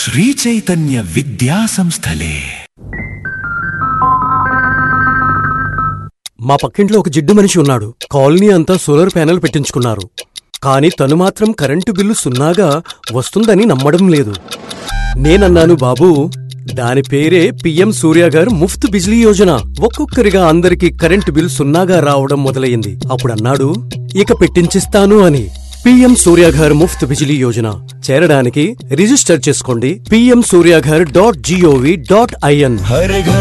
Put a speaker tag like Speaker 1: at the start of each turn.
Speaker 1: శ్రీ చైతన్య విద్యా సంస్థలే
Speaker 2: మా పక్కింట్లో ఒక జిడ్డు మనిషి ఉన్నాడు కాలనీ అంతా సోలార్ ప్యానెల్ పెట్టించుకున్నారు కానీ తను మాత్రం కరెంటు బిల్లు సున్నాగా వస్తుందని నమ్మడం లేదు నేనన్నాను బాబూ దాని పేరే పిఎం సూర్య గారు ముఫ్త్ బిజ్లీ యోజన ఒక్కొక్కరిగా అందరికీ కరెంటు బిల్ సున్నాగా రావడం మొదలయ్యింది అప్పుడన్నాడు ఇక పెట్టించిస్తాను అని పిఎం సూర్యాఘర్ ముఫ్త్ బిజిలీ యోజన చేరడానికి రిజిస్టర్ చేసుకోండి PM Surya Ghar dot G O V dot IN